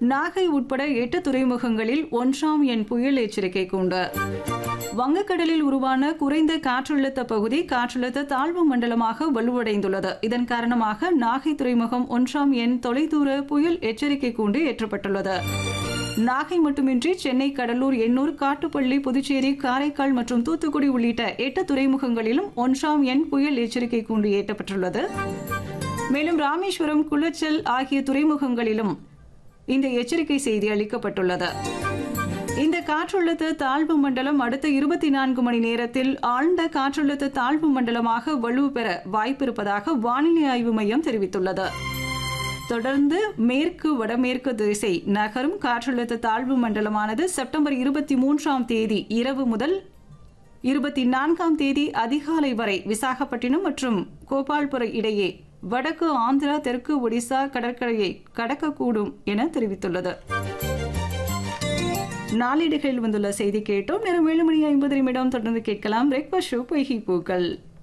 நாகை உட்பட எட்டு துறைமுகங்களில் ஒன்றாம் எண் புயல் எச்சரிக்கை கொண்டு வங்கக்கடலில் உருவான குறைந்த காற்றழுத்த பகுதி காற்றழுத்த தாழ்வு மண்டலமாக வலுவடைந்துள்ளது இதன் காரணமாக நாகை துறைமுகம் ஒன்றாம் எண் தொலைதூர புயல் எச்சரிக்கை கூண்டு ஏற்றப்பட்டுள்ளது நாகை மட்டுமின்றி சென்னை கடலூர் எண்ணூர் காட்டுப்பள்ளி புதுச்சேரி காரைக்கால் மற்றும் தூத்துக்குடி உள்ளிட்ட எட்டு துறைமுகங்களிலும் ஒன்றாம் எண் புயல் எச்சரிக்கை கூண்டு ஏற்றப்பட்டுள்ளது மேலும் ராமேஸ்வரம் குளச்சல் ஆகிய துறைமுகங்களிலும் இந்த எச்சரிக்கை செய்தி அளிக்கப்பட்டுள்ளது இந்த காற்றழுத்த தாழ்வு மண்டலம் அடுத்த இருபத்தி நான்கு மணி நேரத்தில் ஆழ்ந்த காற்றழுத்த தாழ்வு மண்டலமாக வலுப்பெற வாய்ப்பிருப்பதாக வானிலை ஆய்வு மையம் தெரிவித்துள்ளது தொடர்ந்து மேற்கு வடமேற்கு திசை நகரும் காற்றழுத்த தாழ்வு மண்டலமானது செப்டம்பர் இருபத்தி மூன்றாம் தேதி இரவு முதல் இருபத்தி நான்காம் தேதி அதிகாலை வரை விசாகப்பட்டினம் மற்றும் கோபால்புர இடையே வடக்கு ஆந்திரா தெற்கு ஒடிசா கடற்கரையை கடக்கக்கூடும் என தெரிவித்துள்ளது நாளிடுகளில் வந்துள்ள செய்தி கேட்டோம் நேரம் ஏழு மணி ஐம்பது நிமிடம் தொடர்ந்து கேட்கலாம் பிரேக்ஃபாஸ்ட் ஷோ பொய்கி பூக்கள்